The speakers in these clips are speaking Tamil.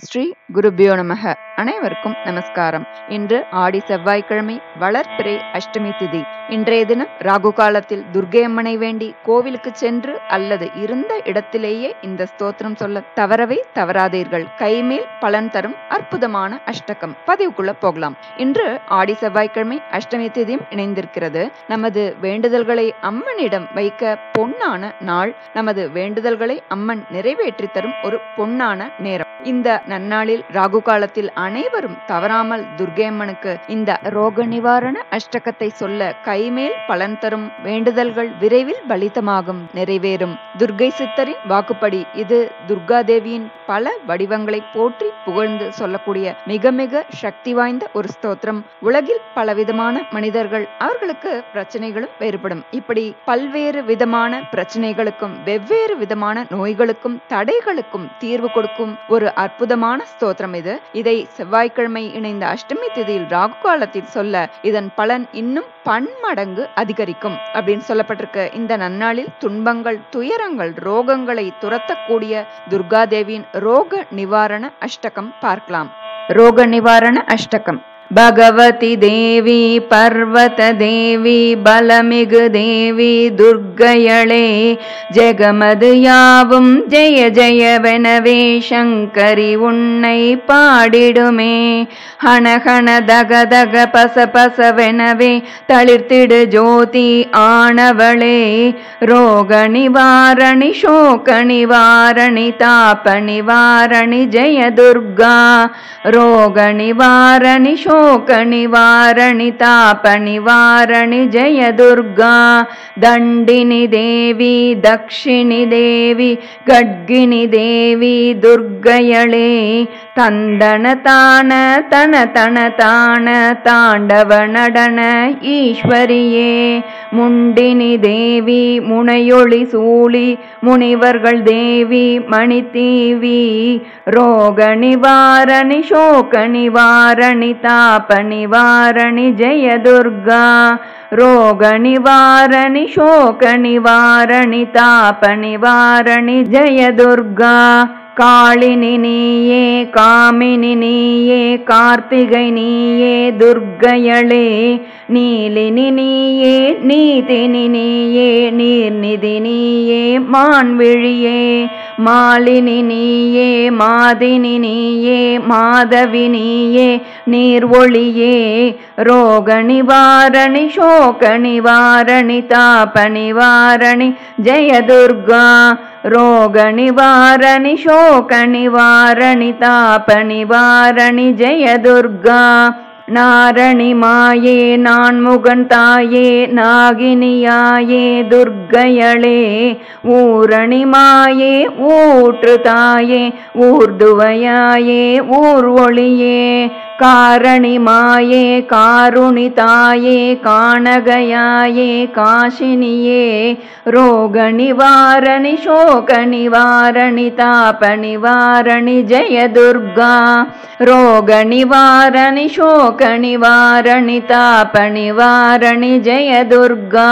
ஸ்ரீ குருபியோ நமக அனைவருக்கும் நமஸ்காரம் இன்று ஆடி செவ்வாய்க்கிழமை வளர்ப்பிறை அஷ்டமி திதி இன்றைய தினம் ராகு காலத்தில் துர்க்கை அம்மனை வேண்டி கோவிலுக்கு சென்று அல்லது இருந்த இடத்திலேயே இந்த ஸ்தோத்திரம் சொல்ல தவறவே தவறாதீர்கள் கைமேல் பலன் தரும் அற்புதமான அஷ்டகம் பதிவுக்குள்ள போகலாம் இன்று ஆடி செவ்வாய்க்கிழமை அஷ்டமி திதியும் இணைந்திருக்கிறது நமது வேண்டுதல்களை அம்மனிடம் வைக்க பொன்னான நாள் நமது வேண்டுதல்களை அம்மன் நிறைவேற்றி தரும் ஒரு பொன்னான நேரம் இந்த நன்னாளில் ராகு காலத்தில் அனைவரும் தவறாமல் துர்க்கை அம்மனுக்கு இந்த ரோக நிவாரண அஷ்டகத்தை சொல்ல கைமேல் பலன் தரும் வேண்டுதல்கள் விரைவில் பலிதமாகும் நிறைவேறும் துர்க்கை சித்தரின் வாக்குப்படி இது துர்கா தேவியின் பல வடிவங்களை போற்றி புகழ்ந்து சொல்லக்கூடிய மிக மிக சக்தி வாய்ந்த ஒரு ஸ்தோத்திரம் உலகில் பலவிதமான மனிதர்கள் அவர்களுக்கு பிரச்சனைகளும் வேறுபடும் இப்படி பல்வேறு விதமான பிரச்சனைகளுக்கும் வெவ்வேறு விதமான நோய்களுக்கும் தடைகளுக்கும் தீர்வு கொடுக்கும் ஒரு அற்புதமான ஸ்தோத்திரம் இது இதை செவ்வாய்க்கிழமை இணைந்த அஷ்டமி திதியில் ராகு காலத்தில் சொல்ல இதன் பலன் இன்னும் பன்மடங்கு அதிகரிக்கும் அப்படின்னு சொல்லப்பட்டிருக்கு இந்த நன்னாளில் துன்பங்கள் துயரங்கள் ரோகங்களை துரத்தக்கூடிய துர்காதேவியின் ரோக நிவாரண அஷ்டகம் பார்க்கலாம் ரோக நிவாரண அஷ்டகம் பகவதி தேவி பர்வத தேவி பலமிகு தேவி துர்க்கையளே ஜெகமது யாவும் ஜெய ஜெயவெனவே சங்கரி உன்னை பாடிடுமே ஹணஹண தக தக பச பசவெனவே தளிர்த்திடு ஜோதி ஆனவளே ரோக நிவாரணி சோக நிவாரணி தாப நிவாரணி ஜெய துர்கா ரோக நிவாரணி शोक निवारणि ताप निवारणि जय दुर्गा दण्डिनि देवी दक्षिणि देवी गड्गिनि देवी दुर्गयळे தந்தன தான தன தன தான தாண்டவ நடன ஈஸ்வரியே முண்டினி தேவி முனையொளி சூழி முனிவர்கள் தேவி மணித்தீவி ரோக நிவாரணி சோக நிவாரணி தாப நிவாரணி ஜெய துர்கா ரோக நிவாரணி சோக நிவாரணி தாப நிவாரணி ஜெய துர்கா காளினி நீயே காமினி நீயே கார்த்திகை நீயே துர்க்கையளே நீலினி நீயே நீதினி நீயே நீர்நிதி நீயே மான்விழியே மாலினி நீயே மாதினி நீயே மாதவி நீயே நீர் ஒளியே ரோக நிவாரணி சோக நிவாரணி தாப நிவாரணி ஜெய துர்கா ரோக நிவாரணி சோக நிவாரணி தாப நிவாரணி ஜெய துர்கா நாரணி மாயே நான்முகன் தாயே நாகினியாயே துர்க்கையளே ஊரணி மாயே ஊற்று தாயே ஊர்துவையாயே ஊர் ஒளியே காரணி மாயே காருணி தாயே காணகையாயே காஷினியே ரோக நிவாரணி சோக நிவாரணி தாப நிவாரணி ஜெய துர்கா ரோக நிவாரணி சோக நிவாரணி தாப நிவாரணி ஜெய துர்கா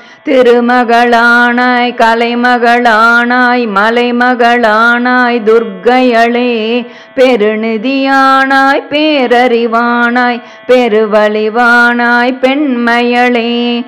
திருமகளானாய் கலைமகளானாய் மலைமகளானாய் துர்க்கையளே பெருநிதியானாய் பேரறிவானாய் பெருவழிவானாய் பெண்மையளே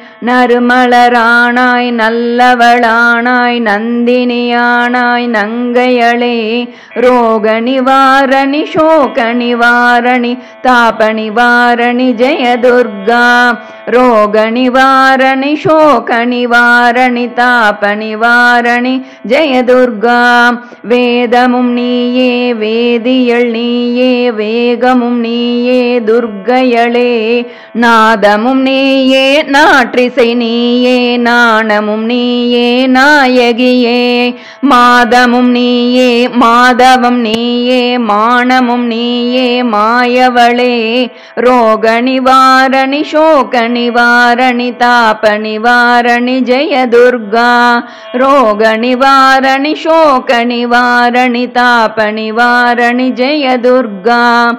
நறுமலரானாய் நல்லவளானாய் நந்தினியானாய் நங்கையளே ரோக நிவாரணி சோக நிவாரணி தாப நிவாரணி ஜெய துர்கா ரோக நிவாரணி சோக நிவாரணி தாப நிவாரணி ஜெய துர்கா வேதமும் நீயே வேதியள் நீயே வேகமும் நீயே துர்க்கையளே நாதமும் நீயே நாற்றிசை நீயே நாணமும் நீயே நாயகியே மாதமும் நீயே மாதவம் நீயே மானமும் நீயே மாயவளே ரோக நிவாரணி சோக நிவாரணி தாப நிவாரணி ஜெய துர்கா ரோக நிவாரணி சோக நிவாரணி தாப நிவாரணி ஜெய துர்கா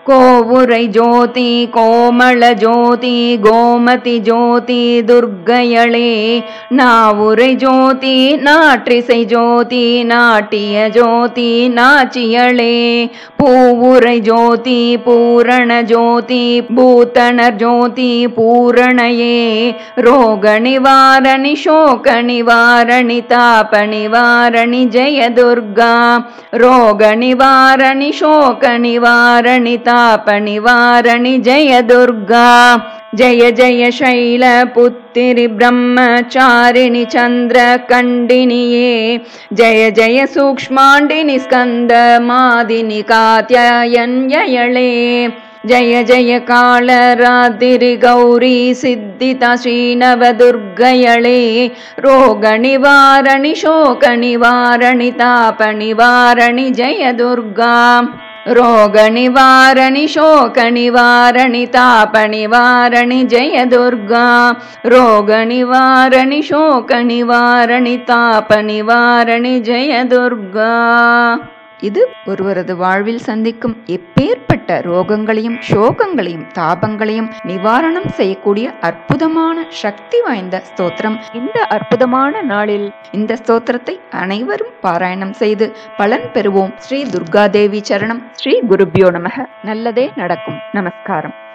கோவுரை ஜோதி கோமள ஜோதி கோமதி ஜோதி துர்க்கையளே நாவுரை ஜோதி நாற்றிசை ஜோதி நாட்டிய ஜோதி நாச்சியளே பூவுரை ஜோதி பூரண ஜோதி பூத்தனர் ஜோதி பூரணயே ரோக நிவாரணி சோக நிவாரணி தாப நிவாரணி ஜெய துர்கா ரோக நிவாரணி சோக நிவாரணி தாப நிவாரணி ஜெய துர்கா जय जय शैलपुत्रि ब्रह्मचारिणि चन्द्रकण्डिनिये जय जय सूक्ष्माण्डिनि स्कन्दमादिनि कात्यायन्ययळे जय जय कालरात्रि गौरी सिद्धिता श्रीनवदुर्गयळे रोगनिवारणि शोकनिवारणि तापनिवारणि जय दुर्गा रोगनिवारणि शोकनिवारणि तापनिवारणि जय दुर्गा रोगनिवारणि शोकनिवारणि तापनिवारणि जय दुर्गा இது ஒருவரது வாழ்வில் சந்திக்கும் எப்பேற்பட்ட ரோகங்களையும் சோகங்களையும் தாபங்களையும் நிவாரணம் செய்யக்கூடிய அற்புதமான சக்தி வாய்ந்த ஸ்தோத்திரம் இந்த அற்புதமான நாளில் இந்த ஸ்தோத்திரத்தை அனைவரும் பாராயணம் செய்து பலன் பெறுவோம் ஸ்ரீ துர்காதேவி சரணம் ஸ்ரீ குருபியோ நமக நல்லதே நடக்கும் நமஸ்காரம்